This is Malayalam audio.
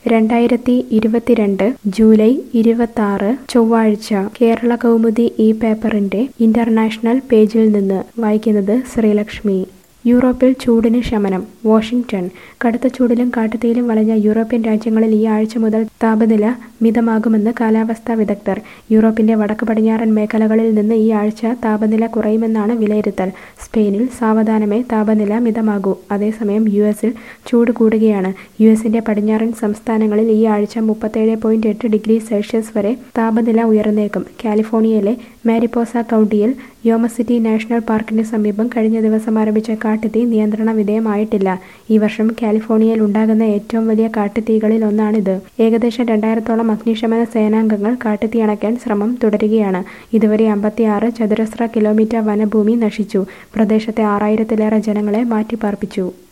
രണ്ടായിരത്തി ഇരുപത്തിരണ്ട് ജൂലൈ ഇരുപത്താറ് ചൊവ്വാഴ്ച കേരള കൗമുദി ഈ പേപ്പറിന്റെ ഇന്റർനാഷണൽ പേജിൽ നിന്ന് വായിക്കുന്നത് ശ്രീലക്ഷ്മി യൂറോപ്പിൽ ചൂടിന് ശമനം വാഷിംഗ്ടൺ കടുത്ത ചൂടിലും കാട്ടുതീയിലും വളഞ്ഞ യൂറോപ്യൻ രാജ്യങ്ങളിൽ ഈ ആഴ്ച മുതൽ താപനില മിതമാകുമെന്ന് കാലാവസ്ഥാ വിദഗ്ധർ യൂറോപ്പിന്റെ വടക്ക് പടിഞ്ഞാറൻ മേഖലകളിൽ നിന്ന് ഈ ആഴ്ച താപനില കുറയുമെന്നാണ് വിലയിരുത്തൽ സ്പെയിനിൽ സാവധാനമേ താപനില മിതമാകൂ അതേസമയം യു എസിൽ ചൂട് കൂടുകയാണ് യു എസിന്റെ പടിഞ്ഞാറൻ സംസ്ഥാനങ്ങളിൽ ഈ ആഴ്ച മുപ്പത്തേഴ് പോയിന്റ് എട്ട് ഡിഗ്രി സെൽഷ്യസ് വരെ താപനില ഉയർന്നേക്കും കാലിഫോർണിയയിലെ മാരിപ്പോസ കൗണ്ടിയിൽ യോമസിറ്റി നാഷണൽ പാർക്കിന് സമീപം കഴിഞ്ഞ ദിവസം ആരംഭിച്ച കാട്ടുതീ നിയന്ത്രണ വിധേയമായിട്ടില്ല ഈ വർഷം കാലിഫോർണിയയിൽ ഉണ്ടാകുന്ന ഏറ്റവും വലിയ കാട്ടുതീകളിൽ ഒന്നാണിത് ഏകദേശം രണ്ടായിരത്തോളം അഗ്നിശമന സേനാംഗങ്ങൾ കാട്ടുതീ അണയ്ക്കാൻ ശ്രമം തുടരുകയാണ് ഇതുവരെ അമ്പത്തിയാറ് ചതുരശ്ര കിലോമീറ്റർ വനഭൂമി നശിച്ചു പ്രദേശത്തെ ആറായിരത്തിലേറെ ജനങ്ങളെ മാറ്റിപ്പാർപ്പിച്ചു